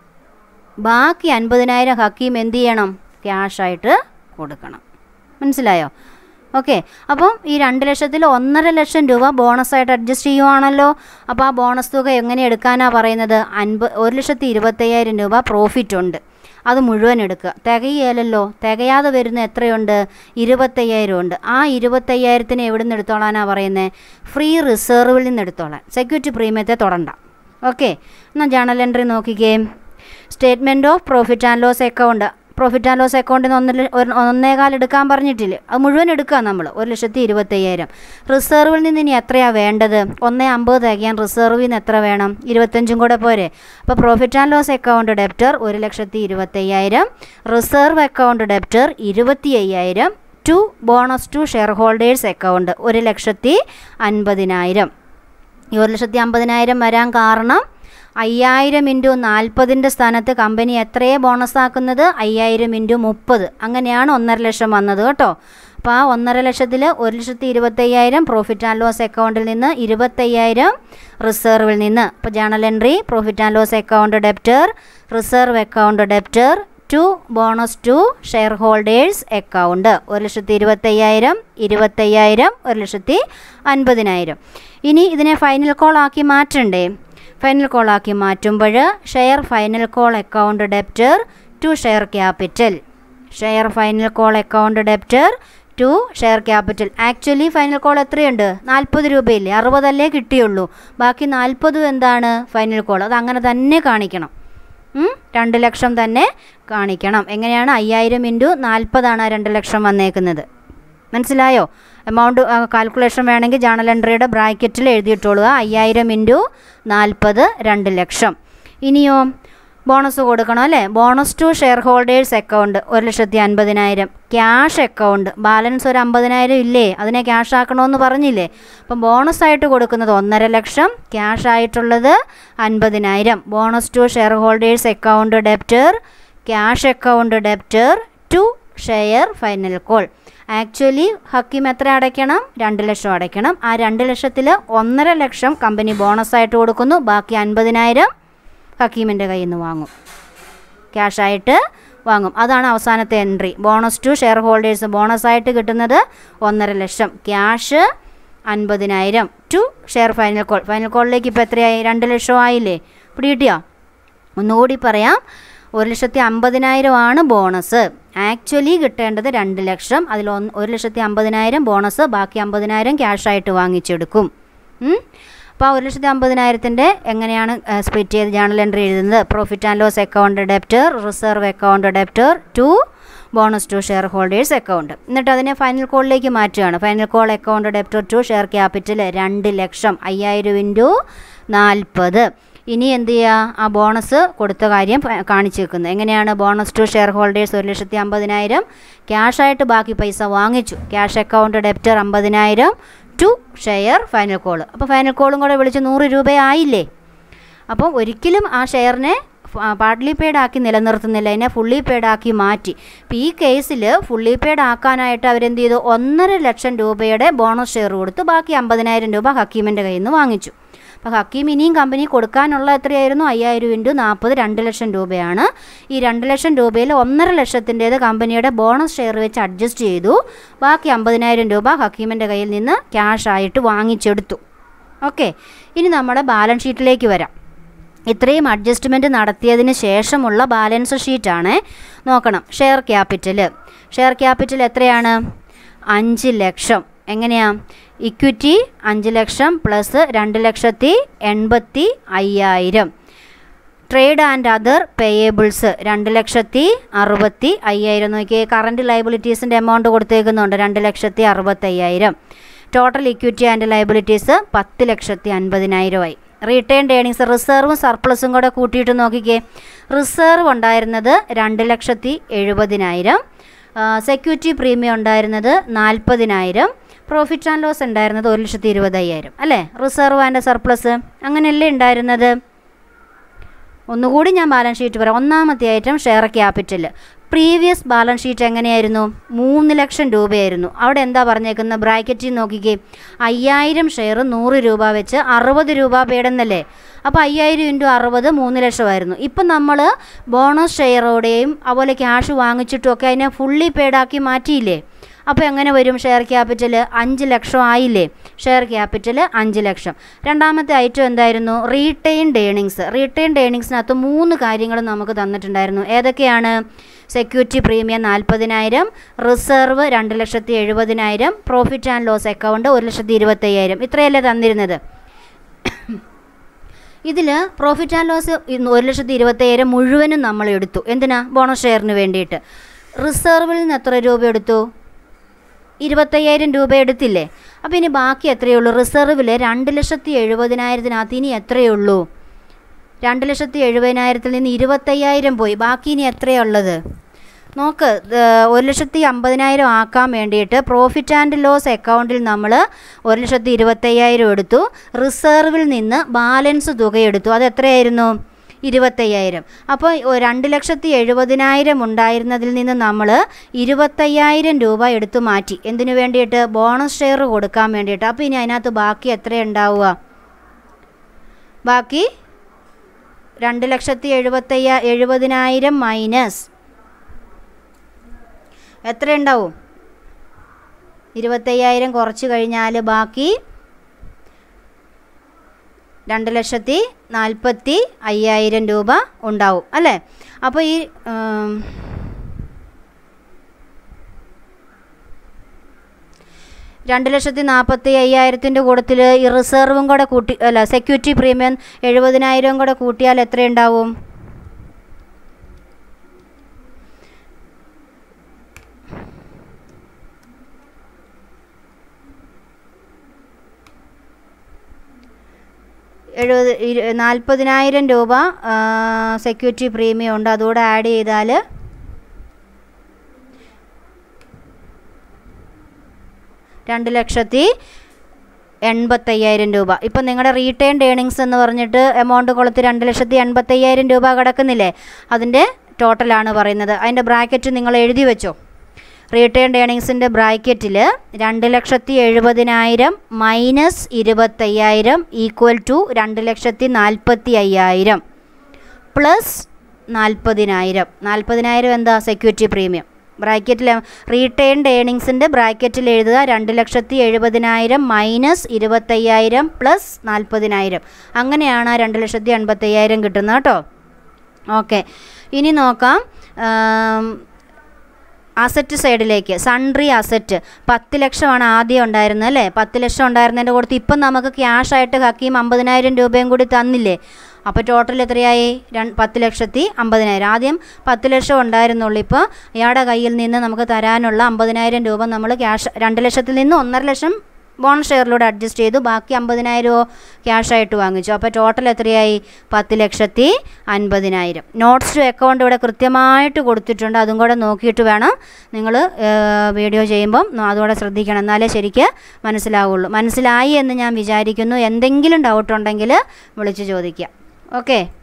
ബാക്കി അൻപതിനായിരം ഹക്കീം എന്ത് ചെയ്യണം ക്യാഷായിട്ട് കൊടുക്കണം മനസ്സിലായോ ഓക്കെ അപ്പം ഈ രണ്ട് ലക്ഷത്തിൽ ഒന്നര ലക്ഷം രൂപ ബോണസായിട്ട് അഡ്ജസ്റ്റ് ചെയ്യുവാണല്ലോ അപ്പോൾ ആ ബോണസ് തുക എങ്ങനെ എടുക്കാനാണ് പറയുന്നത് അൻപത് ഒരു ലക്ഷത്തി ഇരുപത്തയ്യായിരം രൂപ പ്രോഫിറ്റ് ഉണ്ട് അത് മുഴുവൻ എടുക്കുക തികയല്ലോ തികയാതെ വരുന്ന എത്രയുണ്ട് ഇരുപത്തയ്യായിരം ഉണ്ട് ആ ഇരുപത്തയ്യായിരത്തിന് എവിടെ നിന്ന് എടുത്തോളാനാണ് പറയുന്നത് ഫ്രീ റിസർവിൽ നിന്ന് എടുത്തോളാൻ സെക്യൂരിറ്റി പ്രീമിയത്തെ തൊടണ്ട ഓക്കെ എന്നാൽ ജേണൽ എൻട്രി നോക്കിക്കേ statement of profit and loss account profit and loss അക്കൗണ്ടിൽ നിന്ന് ഒന്നര ഒരു- ഒന്നേകാൽ എടുക്കാൻ പറഞ്ഞിട്ടില്ലേ അത് മുഴുവൻ എടുക്കുക നമ്മൾ ഒരു ലക്ഷത്തി ഇരുപത്തയ്യായിരം റിസർവിൽ നിന്ന് ഇനി എത്രയാണ് വേണ്ടത് ഒന്നേ അമ്പത് തികയാൻ റിസർവിൽ നിന്ന് എത്ര വേണം ഇരുപത്തഞ്ചും കൂടെ പോരെ അപ്പോൾ profit and loss account debtor ഒരു ലക്ഷത്തി ഇരുപത്തയ്യായിരം റിസർവ് അക്കൗണ്ട് ഡെപ്റ്റർ ഇരുപത്തി അയ്യായിരം to bonus to shareholders account ഒരു ലക്ഷത്തി അൻപതിനായിരം ഈ ഒരു ലക്ഷത്തി അമ്പതിനായിരം വരാൻ കാരണം അയ്യായിരം ഇൻറ്റു നാൽപ്പതിൻ്റെ സ്ഥാനത്ത് കമ്പനി എത്രയേ ബോണസ് ആക്കുന്നത് അയ്യായിരം ഇൻറ്റു മുപ്പത് അങ്ങനെയാണ് ഒന്നര ലക്ഷം വന്നത് കേട്ടോ അപ്പോൾ ആ ഒന്നര ലക്ഷത്തിൽ ഒരു ലക്ഷത്തി ഇരുപത്തയ്യായിരം പ്രോഫിറ്റ് ആൻഡ് ലോസ് അക്കൗണ്ടിൽ നിന്ന് ഇരുപത്തയ്യായിരം റിസർവിൽ നിന്ന് അപ്പോൾ journal entry profit and loss account debtor reserve account debtor to bonus to shareholders account ഒരു ലക്ഷത്തി ഇരുപത്തയ്യായിരം ഇരുപത്തയ്യായിരം ഒരു ലക്ഷത്തി അൻപതിനായിരം ഇനി ഇതിനെ ഫൈനൽ കോൾ ആക്കി മാറ്റണ്ടേ ഫൈനൽ കോൾ ആക്കി മാറ്റുമ്പോൾ share final call account debtor to share capital share final call account debtor to share capital actually final call എത്രയുണ്ട് നാൽപ്പത് രൂപയില്ലേ അറുപതല്ലേ കിട്ടിയുള്ളൂ ബാക്കി നാൽപ്പതും എന്താണ് ഫൈനൽ കോൾ അത് അങ്ങനെ തന്നെ കാണിക്കണം ഉം? രണ്ട് ലക്ഷം തന്നെ കാണിക്കണം എങ്ങനെയാണ് അയ്യായിരം ഇൻറ്റു നാൽപ്പതാണ് ആ രണ്ട് ലക്ഷം വന്നേക്കുന്നത് മനസ്സിലായോ എമൗണ്ട് കാൽക്കുലേഷൻ വേണമെങ്കിൽ ജേണൽ എൻട്രിയുടെ ബ്രാക്കറ്റിൽ എഴുതിയിട്ടോളുക അയ്യായിരം ഇൻറ്റു നാൽപ്പത് രണ്ട് ലക്ഷം ഇനിയോ ബോണസ് കൊടുക്കണം അല്ലേ bonus to shareholders account ഒരു ലക്ഷത്തി അൻപതിനായിരം ക്യാഷ് അക്കൗണ്ട് ബാലൻസ് ഒരു അമ്പതിനായിരം ഇല്ലേ അതിനെ ക്യാഷ് ആക്കണമെന്ന് പറഞ്ഞില്ലേ അപ്പം ബോണസ് ആയിട്ട് കൊടുക്കുന്നത് ഒന്നര ലക്ഷം ക്യാഷ് ആയിട്ടുള്ളത് അൻപതിനായിരം bonus to shareholders account debtor cash account debtor to share final call actually Hakeem എത്ര അടയ്ക്കണം രണ്ട് ലക്ഷം അടയ്ക്കണം ആ രണ്ട് ലക്ഷത്തിൽ ഒന്നര ലക്ഷം കമ്പനി ബോണസായിട്ട് കൊടുക്കുന്നു ബാക്കി അൻപതിനായിരം ഹക്കീമിൻ്റെ കയ്യിൽ നിന്ന് വാങ്ങും ക്യാഷായിട്ട് വാങ്ങും അതാണ് അവസാനത്തെ entry bonus to shareholders ബോണസായിട്ട് കിട്ടുന്നത് ഒന്നര ലക്ഷം ക്യാഷ് അൻപതിനായിരം to share final call final കോളിലേക്ക് ഇപ്പോൾ എത്രയായി രണ്ട് ലക്ഷം ആയില്ലേ പിടി കിട്ടിയോ ഒന്നുകൂടി പറയാം ഒരു ലക്ഷത്തി അമ്പതിനായിരം ആണ് ബോണസ് ആക്ച്വലി കിട്ടേണ്ടത് രണ്ട് ലക്ഷം അതിൽ ഒന്ന് ഒരു ലക്ഷത്തി അമ്പതിനായിരം ബോണസ് ബാക്കി അമ്പതിനായിരം ക്യാഷായിട്ട് വാങ്ങിച്ചെടുക്കും ഉം? അപ്പോൾ ആ ഒരു ലക്ഷത്തി അമ്പതിനായിരത്തിൻ്റെ എങ്ങനെയാണ് സ്പ്ലിറ്റ് ചെയ്ത് ജേണൽ എൻട്രി എഴുതുന്നത് profit and loss account debtor reserve account debtor to bonus to shareholders account എന്നിട്ട് അതിനെ ഫൈനൽ കോളിലേക്ക് മാറ്റുകയാണ് final call account debtor to share capital രണ്ട് ലക്ഷം അയ്യായിരം ഇൻറ്റു നാൽപ്പത് ഇനി എന്ത് ചെയ്യുക ആ ബോണസ് കൊടുത്ത കാര്യം ഫ- കാണിച്ചു വെക്കുന്നത് എങ്ങനെയാണ് ബോണസ് ടു ഷെയർ ഹോൾഡേഴ്സ് ഒരു ലക്ഷത്തി അമ്പതിനായിരം ക്യാഷായിട്ട് ബാക്കി പൈസ വാങ്ങിച്ചു ക്യാഷ് അക്കൗണ്ട് ഡെപ്റ്റർ അമ്പതിനായിരം ടു ഷെയർ ഫൈനൽ കോൾ അപ്പോൾ ഫൈനൽ കോളും കൂടെ വിളിച്ച് നൂറ് രൂപയായില്ലേ അപ്പോൾ ഒരിക്കലും ആ ഷെയറിനെ പാർട്ട്ലി പെയ്ഡ് ആക്കി നിലനിർത്തുന്നില്ല അതിനെ ഫുള്ളി പെയ്ഡ് ആക്കി മാറ്റി ഇപ്പോൾ ഈ കേസിൽ ഫുള്ളി പെയ്ഡ് ആക്കാനായിട്ട് അവരെന്ത് ചെയ്തു ഒന്നര ലക്ഷം രൂപയുടെ ബോണസ് ഷെയർ കൊടുത്ത് ബാക്കി അമ്പതിനായിരം രൂപ ഹക്കീമിൻ്റെ കയ്യിൽ നിന്ന് വാങ്ങിച്ചു അപ്പോൾ ഹക്കീം ഇനിയും കമ്പനി കൊടുക്കാനുള്ള എത്രയായിരുന്നു അയ്യായിരം ഇൻറ്റു നാൽപ്പത് രണ്ട് ലക്ഷം രൂപയാണ് ഈ രണ്ട് ലക്ഷം രൂപയിൽ ഒന്നര ലക്ഷത്തിൻ്റേത് കമ്പനിയുടെ ബോണസ് ഷെയർ വെച്ച് അഡ്ജസ്റ്റ് ചെയ്തു ബാക്കി അമ്പതിനായിരം രൂപ ഹക്കീമിൻ്റെ കയ്യിൽ നിന്ന് ക്യാഷ് ആയിട്ട് വാങ്ങിച്ചെടുത്തു ഓക്കെ ഇനി നമ്മുടെ ബാലൻസ് ഷീറ്റിലേക്ക് വരാം ഇത്രയും അഡ്ജസ്റ്റ്മെൻറ്റ് നടത്തിയതിന് ശേഷമുള്ള ബാലൻസ് ഷീറ്റാണ് നോക്കണം ഷെയർ ക്യാപിറ്റൽ ഷെയർ ക്യാപിറ്റൽ എത്രയാണ് അഞ്ച് ലക്ഷം എങ്ങനെയാ ഇക്വിറ്റി അഞ്ച് ലക്ഷം പ്ലസ് രണ്ട് ലക്ഷത്തി എൺപത്തി അയ്യായിരം ട്രേഡ് ആൻഡ് അതർ പേയബിൾസ് രണ്ട് ലക്ഷത്തി അറുപത്തി അയ്യായിരം നോക്കിയേ കറണ്ട് ലൈബിലിറ്റീസിൻ്റെ എമൗണ്ട് കൊടുത്തേക്കുന്നുണ്ട് രണ്ട് ലക്ഷത്തി അറുപത്തയ്യായിരം ടോട്ടൽ ഇക്വിറ്റി ആൻഡ് ലൈബിലിറ്റീസ് പത്ത് ലക്ഷത്തി അൻപതിനായിരമായി റീറ്റേൺഡ് ഏണിങ്സ് റിസർവും സർപ്ലസും കൂടെ കൂട്ടിയിട്ട് നോക്കിക്കേ റിസർവ് ഉണ്ടായിരുന്നത് രണ്ട് ലക്ഷത്തി എഴുപതിനായിരം സെക്യൂരിറ്റി പ്രീമിയം ഉണ്ടായിരുന്നത് നാൽപ്പതിനായിരം പ്രോഫിറ്റ് ആൻഡ് ലോസ് ഉണ്ടായിരുന്നത് ഒരു ലക്ഷത്തി ഇരുപതയ്യായിരം അല്ലേ റിസർവ് ആൻഡ് സർപ്ലസ് അങ്ങനെയല്ലേ ഉണ്ടായിരുന്നത് ഒന്നുകൂടി ഞാൻ ബാലൻസ് ഷീറ്റ് പറയാം ഒന്നാമത്തെ item share capital previous balance sheet എങ്ങനെയായിരുന്നു മൂന്ന് ലക്ഷം രൂപയായിരുന്നു അവിടെ എന്താ പറഞ്ഞേക്കുന്നത് ബ്രാക്കറ്റിൽ നോക്കിക്കേ അയ്യായിരം ഷെയർ നൂറ് രൂപ വെച്ച് അറുപത് രൂപ പേടുന്നല്ലേ അപ്പോൾ അയ്യായിരം ഇൻറ്റു അറുപത് മൂന്ന് ലക്ഷമായിരുന്നു ഇപ്പം നമ്മൾ ബോണസ് ഷെയറോടെയും അതുപോലെ ക്യാഷ് വാങ്ങിച്ചിട്ടും ഒക്കെ അതിനെ ഫുള്ളി പേഡാക്കി മാറ്റിയില്ലേ അപ്പോൾ എങ്ങനെ വരും ഷെയർ ക്യാപിറ്റൽ അഞ്ച് ലക്ഷം ആയില്ലേ ഷെയർ ക്യാപിറ്റൽ അഞ്ച് ലക്ഷം രണ്ടാമത്തെ ഐറ്റം എന്തായിരുന്നു റീറ്റെയിൻഡ് ഏണിങ്സ് റീറ്റെയിൻഡ് ഏണിങ്സിനകത്ത് മൂന്ന് കാര്യങ്ങൾ നമുക്ക് തന്നിട്ടുണ്ടായിരുന്നു ഏതൊക്കെയാണ് സെക്യൂരിറ്റി പ്രീമിയം നാൽപ്പതിനായിരം റിസർവ് രണ്ട് ലക്ഷത്തി എഴുപതിനായിരം പ്രോഫിറ്റ് ആൻഡ് ലോസ് അക്കൗണ്ട് ഒരു ലക്ഷത്തി ഇരുപത്തയ്യായിരം ഇത്രയല്ലേ തന്നിരുന്നത് ഇതിൽ പ്രോഫിറ്റ് ആൻഡ് ലോസ് ഒരു ലക്ഷത്തി ഇരുപത്തയ്യായിരം മുഴുവനും നമ്മൾ എടുത്തു എന്തിനാ ബോണസ് ഷെയറിന് വേണ്ടിയിട്ട് റിസർവിൽ നിന്ന് എത്ര രൂപ എടുത്തു ഇരുപത്തയ്യായിരം രൂപ എടുത്തില്ലേ അപ്പോൾ ഇനി ബാക്കി എത്രയേ ഉള്ളൂ റിസർവിൽ രണ്ട് ലക്ഷത്തി എഴുപതിനായിരത്തിനകത്ത് ഇനി എത്രയേ ഉള്ളൂ രണ്ട് ലക്ഷത്തി എഴുപതിനായിരത്തിൽ നിന്ന് ഇരുപത്തയ്യായിരം പോയി ബാക്കി ഇനി എത്രയുള്ളത് നോക്ക് ഏർ ഒരു ലക്ഷത്തി അമ്പതിനായിരം ആക്കാൻ വേണ്ടിയിട്ട് പ്രോഫിറ്റ് ആൻഡ് ലോസ് അക്കൗണ്ടിൽ നമ്മൾ ഒരു ലക്ഷത്തി ഇരുപത്തയ്യായിരം എടുത്തു റിസർവിൽ നിന്ന് ബാലൻസ് തുക എടുത്തു അത് എത്രയായിരുന്നു ഇരുപത്തയ്യായിരം അപ്പോൾ ഒ- രണ്ട് ലക്ഷത്തി എഴുപതിനായിരം ഉണ്ടായിരുന്നതിൽ നിന്ന് നമ്മൾ ഇരുപത്തയ്യായിരം രൂപ എടുത്തു മാറ്റി എന്തിനു വേണ്ടിയിട്ട് ബോണസ് ഷെയർ കൊടുക്കാൻ വേണ്ടിയിട്ട് അപ്പോൾ ഇനി അതിനകത്ത് ബാക്കി എത്ര ഉണ്ടാവുക ബാക്കി രണ്ട് ലക്ഷത്തി എഴുപത്തയ്യ എഴുപതിനായിരം മൈനസ് എത്ര ഉണ്ടാവും ഇരുപത്തയ്യായിരം കുറച്ച് കഴിഞ്ഞാൽ ബാക്കി രണ്ട് ലക്ഷത്തി നാൽപ്പത്തി അയ്യായിരം രൂപ ഉണ്ടാവും അല്ലേ അപ്പോൾ ഈ ഉം, രണ്ട് ലക്ഷത്തി നാൽപ്പത്തി അയ്യായിരത്തിൻ്റെ കൂട്ടത്തിൽ ഈ റിസർവും കൂടെ കൂട്ടി അല്ല സെക്യൂരിറ്റി പ്രീമിയം എഴുപതിനായിരം കൂടെ കൂട്ടിയാൽ എത്രയുണ്ടാവും എഴുപത് ഇരു നാൽപ്പതിനായിരം രൂപ സെക്യൂരിറ്റി പ്രീമിയം ഉണ്ട് അതുകൂടെ ആഡ് ചെയ്താൽ രണ്ട് ലക്ഷത്തി എൺപത്തയ്യായിരം രൂപ ഇപ്പം നിങ്ങളുടെ റീറ്റേൺഡ് ഏണിങ്സ് എന്ന് പറഞ്ഞിട്ട് എമൗണ്ട് കൊളുത്ത് രണ്ട് ലക്ഷത്തി എൺപത്തയ്യായിരം രൂപ കിടക്കുന്നില്ലേ അതിൻ്റെ ടോട്ടലാണ് പറയുന്നത് അതിൻ്റെ ബ്രാക്കറ്റ് നിങ്ങൾ എഴുതി വെച്ചോ റീറ്റേൺഡ് ഏണിങ്സിൻ്റെ ബ്രാക്കറ്റിൽ രണ്ട് ലക്ഷത്തി എഴുപതിനായിരം മൈനസ് ഇരുപത്തയ്യായിരം ഈക്വൽ ടു രണ്ട് ലക്ഷത്തി നാൽപ്പത്തി അയ്യായിരം പ്ലസ് നാൽപ്പതിനായിരം നാൽപ്പതിനായിരം എന്താ സെക്യൂരിറ്റി പ്രീമിയം ബ്രാക്കറ്റിൽ റീറ്റേൺഡ് ഏണിങ്സിൻ്റെ ബ്രാക്കറ്റിൽ എഴുതുക രണ്ട് ലക്ഷത്തി എഴുപതിനായിരം മൈനസ് ഇരുപത്തയ്യായിരം പ്ലസ് നാൽപ്പതിനായിരം അങ്ങനെയാണ് ആ രണ്ട് ലക്ഷത്തി എൺപത്തയ്യായിരം കിട്ടുന്നത് കേട്ടോ ഓക്കെ ഇനി നോക്കാം ആം, അസറ്റ് സൈഡിലേക്ക് സൺട്രി അസറ്റ് പത്ത് ലക്ഷമാണ് ആദ്യം ഉണ്ടായിരുന്നത് അല്ലേ പത്ത് ലക്ഷം ഉണ്ടായിരുന്നതിൻ്റെ കൊടുത്ത് ഇപ്പം നമുക്ക് ക്യാഷ് ആയിട്ട് ഹക്കീം അമ്പതിനായിരം രൂപയും കൂടി തന്നില്ലേ അപ്പോൾ ടോട്ടൽ എത്രയായി രണ്ട് പത്ത് ലക്ഷത്തി അമ്പതിനായിരം ആദ്യം പത്ത് ലക്ഷം ഉണ്ടായിരുന്നുള്ളൂ ഇപ്പോൾ ഇയാളുടെ കയ്യിൽ നിന്ന് നമുക്ക് തരാനുള്ള അമ്പതിനായിരം രൂപ നമ്മൾ ക്യാഷ് രണ്ട് ലക്ഷത്തിൽ നിന്ന് ഒന്നര ലക്ഷം ബോണസ് ഷെയറിലൂടെ അഡ്ജസ്റ്റ് ചെയ്തു ബാക്കി അമ്പതിനായിരമോ ക്യാഷായിട്ട് വാങ്ങിച്ചു അപ്പോൾ ടോട്ടൽ എത്രയായി പത്ത് ലക്ഷത്തി അൻപതിനായിരം നോട്ട്സ് ടു അക്കൗണ്ട് ഇവിടെ കൃത്യമായിട്ട് കൊടുത്തിട്ടുണ്ട് അതും കൂടെ നോക്കിയിട്ട് വേണം നിങ്ങൾ വീഡിയോ ചെയ്യുമ്പം ന- അതുകൂടെ ശ്രദ്ധിക്കണം എന്നാലേ ശരിക്ക് മനസ്സിലാവുള്ളൂ മനസ്സിലായി എന്ന് ഞാൻ വിചാരിക്കുന്നു എന്തെങ്കിലും ഡൗട്ട് ഉണ്ടെങ്കിൽ വിളിച്ച് ചോദിക്കാം ഓക്കെ